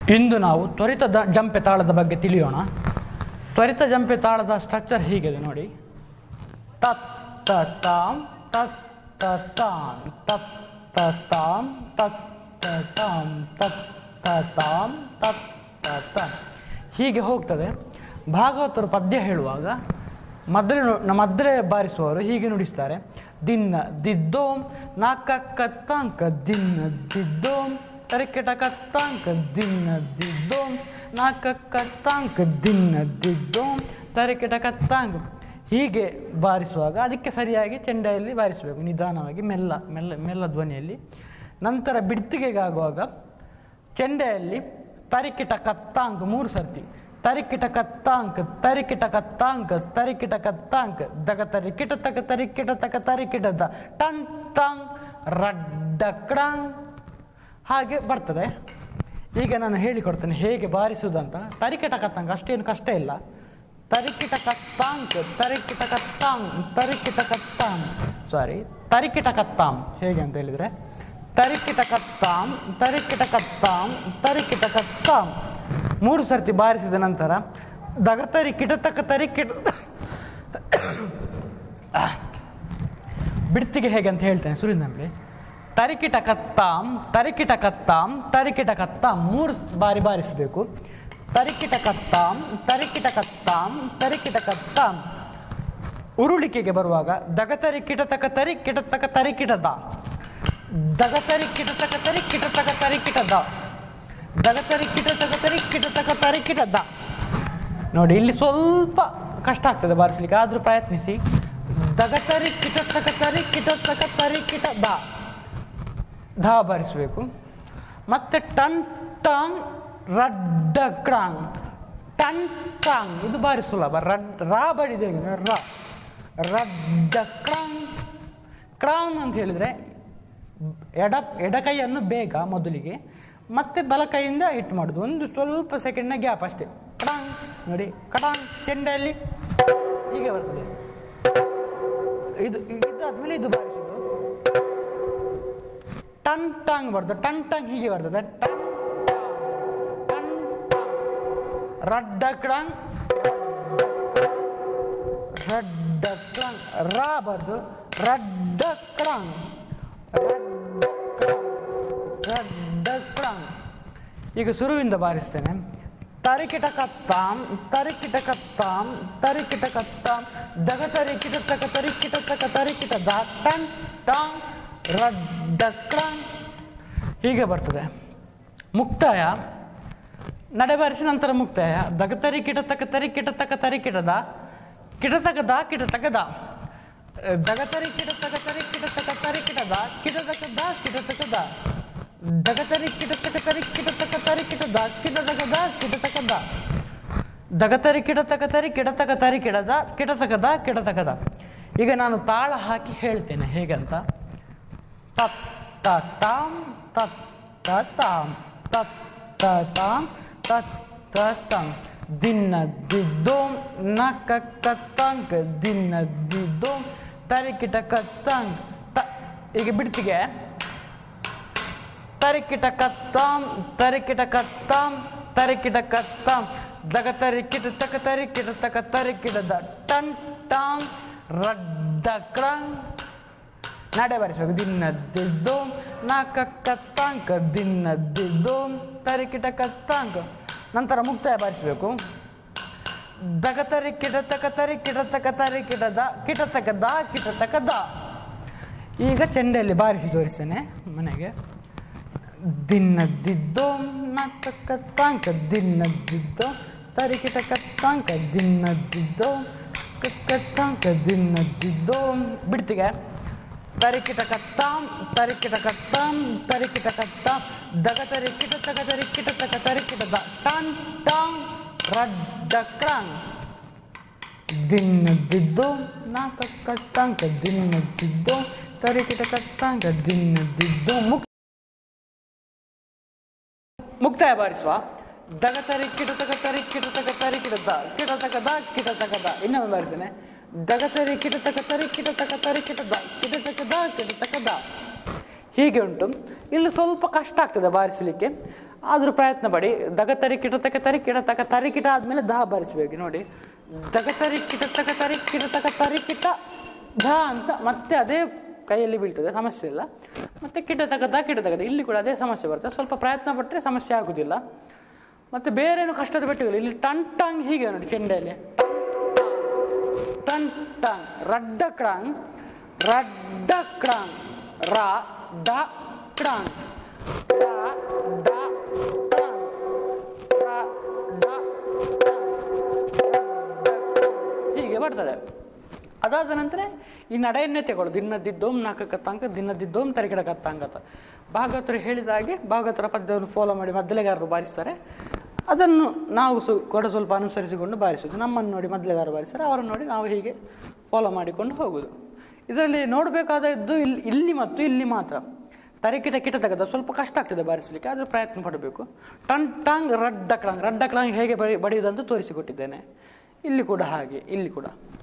ಇಂದು ನಾವು ತ್ವರಿತ ದ- ಜಂಪೆ ತಾಳದ ಬಗ್ಗೆ ತಿಳಿಯೋಣ ತ್ವರಿತ ಜಂಪೆ ತಾಳದ ಸ್ಟ್ರಕ್ಚರ್ ಹೀಗಿದೆ ನೋಡಿ ತತ್ ತ ತಾಂ ತತ್ ತ ತಾಂ ತತ್ ತ ತಾಂ ತತ್ ತ ತಾಂ ತತ್ ತ ತಾಂ ತತ್ ತ ತಾಂ ಹೀಗೆ ಹೋಗ್ತದೆ ಭಾಗವತರು ಪದ್ಯ ಹೇಳುವಾಗ ಮದ್ರೆ ನು- ಮದ್ರೆ ಬಾರಿಸುವವರು ಹೀಗೆ ನುಡಿಸ್ತಾರೆ ದಿನ್ನ ದಿದ್ದೋಂ ನಾಕ ಕತ್ತಾಂಕ ದಿನ್ನ ದಿದ್ದೋಂ ತರಿಕೆಟ ಕತ್ತಾಂಕ ದಿನ್ನ ದಿದ್ದೋಂ ನಾಕ ಕತ್ತಾಂಕ ದಿನ್ನ ದಿದ್ದೋಂ ತರಿಕೆಟ ಕತ್ತಾಂಕ ಹೀಗೆ ಬಾರಿಸುವಾಗ ಅದಕ್ಕೆ ಸರಿಯಾಗಿ ಚೆಂಡೆಯಲ್ಲಿ ಬಾರಿಸಬೇಕು ನಿಧಾನವಾಗಿ ಮೆಲ್ಲ ಮೆಲ್ಲ ಮೆಲ್ಲ ಧ್ವನಿಯಲ್ಲಿ ನಂತರ ಬಿಡ್ತಿಗೆಗಾಗುವಾಗ ಚೆಂಡೆಯಲ್ಲಿ ತರಿಕಿಟ ಕತ್ತಾಂಕ ಮೂರು ಸರ್ತಿ ತರಿಕಿಟ ಕತ್ತಾಂಕ ತರಿಕಿಟ ಕತ್ತಾಂಕ ತರಿಕಿಟ ಕತ್ತಾಂಕ ದಗ ತರಿಕಿಟ ತಕ ತರಿಕಿಟ ತಕ ತರಿಕಿಟ ದ ಟನ್ ಟಾಂಗ್ ರಡ್ಡ ಕ್ಡಾಂಗ್ ಹಾಗೆ ಬರ್ತದೆ ಈಗ ನಾನು ಹೇಳಿಕೊಡ್ತೇನೆ ಹೇಗೆ ಬಾರಿಸುವುದಂತ ತರಿಕಿಟ ಕತ್ತಾಂಕ ಅಷ್ಟೇನು ಕಷ್ಟ ಇಲ್ಲ ತರಿಕಿಟ ಕತ್ತಾಂಕ್ ತರಿಕಿಟ ಕತ್ತಾಂಗ್ ತರಿಕಿಟ ಕತ್ತಾಂಗ್ ಸಾರಿ ತರಿಕಿಟ ಕತ್ತಾಂ ಹೇಗೆ ಅಂತ ಹೇಳಿದ್ರೆ ತರಿಕಿಟ ಕತ್ತಾಂ ತರಿಕಿಟ ಕತ್ತಾಂ ತರಿಕಿಟ ಕತ್ತಾಂ ಮೂರು ಸರ್ತಿ ಬಾರಿಸಿದ ನಂತರ ದಗತರಿ ಕಿಟತಕ ತರಿಕಿಟ ಬಿಡ್ತಿಗೆ ಹೇಗೆ ಅಂತ ಹೇಳ್ತೇನೆ ಸುರಿದಂಬಳಿ ತರಿಕಿಟ ಕತ್ತಾಂ ತರಿಕಿಟ ಕತ್ತಾಂ ತರಿಕಿಟ ಕತ್ತಾಂ ಮೂರು ಬಾರಿ ಬಾರಿಸಬೇಕು ತರಿಕಿಟ ಕತ್ತಾಂ ತರಿಕಿಟ ಕತ್ತಾಂ ತರಿಕಿಟ ಕತ್ತಾಂ ಉರುಳಿಕೆಗೆ ಬರುವಾಗ ದಗತರಿ ಕಿಟತಕ ತರಿ ಕಿಟತಕ ತರಿ ಕಿಟದ ದಗತರಿ ಕಿಟತಕ ತರಿ ಕಿಟತಕ ತರಿ ಕಿಟದ ದಗತರಿ ಕಿಟತಕ ತರಿ ಕಿಟತಕ ತರಿ ಕಿಟದ ನೋಡಿ ಇಲ್ಲಿ ಸ್ವಲ್ಪ ಕಷ್ಟ ಆಗ್ತದೆ ಬಾರಿಸಲಿಕ್ಕೆ ಆದ್ರೂ ಪ್ರಯತ್ನಿಸಿ ದಗತರಿ ಕಿಟತಕ ತರಿ ಕಿಟತಕ ತರಿ ಕಿಟದ ಧ ಬಾರಿಸಬೇಕು ಮತ್ತೆ ಟನ್ ಟಾಂಗ್ ರಡ್ಡ ಕ್ರಾಂಗ್ ಟನ್ ಟಾಂಗ್ ಇದು ಬಾರಿ ಸುಲಭ ರಡ್ ರಾ ಬಡಿದೆ ರ ರಡ್ಡ ಕ್ರಾಂಗ್ ಕ್ರಾಂಗ್ ಅಂತ ಹೇಳಿದ್ರೆ ಎಡ ಎಡಕೈಯನ್ನು ಬೇಗ ಮೊದಲಿಗೆ ಮತ್ತೆ ಬಲಕೈಯಿಂದ ಹಿಟ್ ಮಾಡೋದು ಒಂದು ಸ್ವಲ್ಪ ಸೆಕೆಂಡ್ನ ಗ್ಯಾಪ್ ಅಷ್ಟೇ ಕಡಾಂಗ್ ನೋಡಿ ಕಡಾಂಗ್ ಚೆಂಡೆಯಲ್ಲಿ ಹೀಗೆ ಬರ್ತದೆ ಇದು ಇದಾದ್ಮೇಲೆ ಇದು ಬಾರಿಸೋದು ಟನ್ ಟಾಂಗ್ ಬರ್ತದೆ ಟನ್ ಟಾಂಗ್ ಹೀಗೆ ಬರ್ತದೆ ಟನ್ ಟನ್ ಟಾಂಗ್ ರಡ್ಡ ಕ್ಡಾಂಗ್ ರಡ್ಡ ಕ್ಡಾಂಗ್ ರಾ ಬರ್ದು ರಡ್ಡ ಕ್ಡಾಂಗ್ ರಡ್ಡ ಕ್ಡಾಂಗ್ ರಡ್ಡ ಕ್ಡಾಂಗ್ ಈಗ ಸುರುವಿಂದ ಬಾರಿಸ್ತೇನೆ ತರಿಕಿಟ ಕತ್ತಾಂ ತರಿಕಿಟ ಕತ್ತಾಂ ತರಿಕಿಟ ಕತ್ತಾಂ ದಗ ತರಿಕಿಟ ತಕ ತರಿಕಿಟ ತಕ ತರಿಕಿಟ ದ ಟನ್ ಟಾಂಗ್ ರಡ್ಡ ಕ್ಡಾಂಗ್ ಹೀಗೆ ಬರ್ತದೆ ಮುಕ್ತಾಯ ನಡೆಬಾರಿಸಿ ನಂತರ ಮುಕ್ತಾಯ ದಗತರಿ ಕಿಟತಕ ತರಿ ಕಿಟತಕ ತರಿ ಕಿಟದ ಕಿಟತಕದ ಕಿಟತಕದ ದಗತರಿ ಕಿಟತಕ ತರಿ ಕಿಟತಕ ತರಿ ಕಿಟದ ಕಿಟತಕದ ಕಿಟತಕದ ದಗತರಿ ಕಿಟತಕ ತರಿ ಕಿಟತಕ ತರಿ ಕಿಟದ ಕಿಟತಕದ ಕಿಟತಕದ ದಗತರಿ ಕಿಟತಕ ತರಿ ಕಿಟತಕ ತರಿ ಕಿಡದ ಕಿಟತಕದ ಕಿಟತಕದ ಈಗ ನಾನು ತಾಳ ಹಾಕಿ ಹೇಳ್ತೇನೆ ಹೇಗಂತ ತತ್ ತ ತಾಂ ತತ್ ತ ತಾಂ ತತ್ ತ ತಾಂ ತತ್ ತ ತಾಂ ದಿನ್ನ ದಿದ್ದೋಂ ನಕ ಕತ್ತಾಂಕ ದಿನ್ನ ದಿದ್ದೋಂ ತರಿಕಿಟ ಕತ್ತಾಂಕ ತ ಈಗ ಬಿಡ್ತಿಗೆ ತರಿಕಿಟ ಕತ್ತಾಂ ತರಿಕಿಟ ಕತ್ತಾಂ ತರಿಕಿಟ ಕತ್ತಾಂ ದಗ ತರಿಕಿಟ ತಕ ತರಿಕಿಟ ತಕ ತರಿಕಿಟದ ಟನ್ ಟಾಂಗ್ ರಡ್ಡ ಕ್ರಂಗ್ ನಡೆ ಬರೆಸಬೇಕು ದಿನ್ನದ್ದಿದ್ದೋಂ ನಾಕ ಕತ್ತಾಂಕ ದಿನ್ನದ್ದಿದ್ದೋಂ ತರಿಕಿಟ ಕತ್ತಾಂಕ ನಂತರ ಮುಕ್ತಾಯ ಬಾರಿಸಬೇಕು ದಗತರಿ ಕಿಟತಕ ತರಿ ಕಿಟತಕ ತರಿ ಕಿಟದ ಕಿಟತಕ ದ ಕಿಟತಕ ದ ಈಗ ಚೆಂಡೆಯಲ್ಲಿ ಬಾರಿಸಿ ತೋರಿಸ್ತೇನೆ ಮನೆಗೆ ದಿನ್ನದ್ದಿದ್ದೋಂ ನಾಕ ಕತ್ತಾಂಕ ದಿನ್ನದ್ದಿದ್ದೋಂ ತರಿ ಕಿಟ ಕತ್ತಾಂಕ ದಿನ್ನದ್ದಿದ್ದೋಂ ಕತ್ತಾಂಕ ದಿನ್ನದ್ದಿದ್ದೋಂ ಬಿಡ್ತಿಗೆ ತರಿಕಿಟ ಕತ್ತಾಂ ತರಿಕಿಟ ಕತ್ತಾಂ ತರಿಕಿಟ ಕತ್ತಾಂ ದಗ ತರಿ ಕಿಟ ತಗ ತರಿ ಕಿಟ ತಕ ತರಿಕಿಟ ದ ಟನ್ ಟಾಂಗ್ ರಡ್ಡ ಕ್ರಾಂಗ್ ದಿನ್ನದಿದ್ದು ನಾಕ ಕತ್ತಾಂಕ ದಿನ್ನದಿದ್ದು ತರಿಕಿಟ ಕತ್ತಾಂಕ ದಿನ್ನದಿದ್ದು ಮುಕ್ ಮುಕ್ತಾಯ ಬಾರಿಸುವ ದಗ ತರಿ ಕಿಟ ತಗ ತರಿ ಕಿಟ ತಗ ತರಿ ಕಿಟದ ಕಿಟ ತಗದ ಕಿಟ ತಗದ ಇನ್ನೊಮ್ಮೆ ಬಾರಿಸ್ತೇನೆ ದಗ ತರಿ ಕಿಟ ತಗ ತರಿ ಕಿಟ ತಗ ತರಿ ಕಿಟದ ಕಿಟ ತಗದ ಕಿಟ ತಗದ ಹೀಗೆ ಉಂಟು ಇಲ್ಲಿ ಸ್ವಲ್ಪ ಕಷ್ಟ ಆಗ್ತದೆ ಬಾರಿಸಲಿಕ್ಕೆ ಆದರೂ ಪ್ರಯತ್ನ ಪಡಿ ದಗತರಿ ಕಿಟತಕ ತರಿ ಕಿಟತಕ ತರಿ ಕಿಟ ಆದಮೇಲೆ ದಹ ಬಾರಿಸಬೇಕು ನೋಡಿ ದಗತರಿ ಕಿಟತಕ ತರಿ ಕಿಟತಕ ತರಿ ಕಿಟ ಧ ಅಂತ ಮತ್ತೆ ಅದೇ ಕೈಯಲ್ಲಿ ಬೀಳ್ತದೆ ಸಮಸ್ಯೆ ಇಲ್ಲ ಮತ್ತೆ ಕಿಟ ತಗದ ಕಿಟ ತಗದ ಇಲ್ಲಿ ಕೂಡ ಅದೇ ಸಮಸ್ಯೆ ಬರ್ತದೆ ಸ್ವಲ್ಪ ಪ್ರಯತ್ನ ಪಟ್ಟರೆ ಸಮಸ್ಯೆ ಆಗುದಿಲ್ಲ ಮತ್ತೆ ಬೇರೇನು ಕಷ್ಟದ ಬೆಟ್ಟಗಳು ಇಲ್ಲಿ ಟನ್ ಟಂಗ್ ಹೀಗೆ ನೋಡಿ ಚೆಂಡೆಯಲ್ಲಿ ಟನ್ ಟಂಗ್ ರಡ್ಡ ಕ್ರಾಂಗ್ ರಡ್ಡ ಕ್ರಾಂಗ್ ರ ಡ ಕ್ರಾಂಗ್ ಡ ಡ ಕ್ರಾಂಗ್ ರ ಡ ಕ್ರಾಂಗ್ ಹೀಗೆ ಬರ್ತದೆ ಅದಾದ ನಂತರ ಈ ನಡೆಯನ್ನೇ ತಗೊಳ್ಳು ದಿನದಿದ್ದೋಮ್ ನಾಲ್ಕು ತನಕ ದಿನದಿದ್ದೋಮ್ ತರಿಗಿಡ ಕತ್ತಾಂಗತ ಭಾಗವತರು ಹೇಳಿದ ಹಾಗೆ ಭಾಗವತರ ಪದ್ಯವನ್ನು ಫಾಲೋ ಮಾಡಿ ಮದ್ದಲೆಗಾರರು ಬಾರಿಸ್ತಾರೆ ಅದನ್ನು ನಾವು ಸು ಕೂಡ ಸ್ವಲ್ಪ ಅನುಸರಿಸಿಕೊಂಡು ಬಾರಿಸೋದು ನಮ್ಮನ್ನು ನೋಡಿ ಮದ್ದಲೆಗಾರರು ಬಾರಿಸ್ತಾರೆ ಅವರನ್ನು ನೋಡಿ ನಾವು ಹೀಗೆ ಫಾಲೋ ಮಾಡಿಕೊಂಡು ಹೋಗುದು ಇದರಲ್ಲಿ ನೋಡಬೇಕಾದದ್ದು ಇಲ್ಲಿ ಇಲ್ಲಿ ಮತ್ತು ಇಲ್ಲಿ ಮಾತ್ರ ತರಿಕಿಟ ಕಿಟ ತೆಗೆದ ಸ್ವಲ್ಪ ಕಷ್ಟ ಆಗ್ತದೆ ಬಾರಿಸಲಿಕ್ಕೆ ಆದರೂ ಪ್ರಯತ್ನ ಪಡಬೇಕು ಟನ್ ಟಾಂಗ್ ರಡ್ಡ ಕ್ಲಾಂಗ್ ರಡ್ಡ ಕ್ಲಾಂಗ್ ಹೇಗೆ ಬಡಿ ಬಡಿಯುವುದಂತ ತೋರಿಸಿಕೊಟ್ಟಿದ್ದೇನೆ ಇಲ್ಲಿ ಕೂಡ ಹಾಗೆ ಇಲ್ಲಿ ಕೂಡ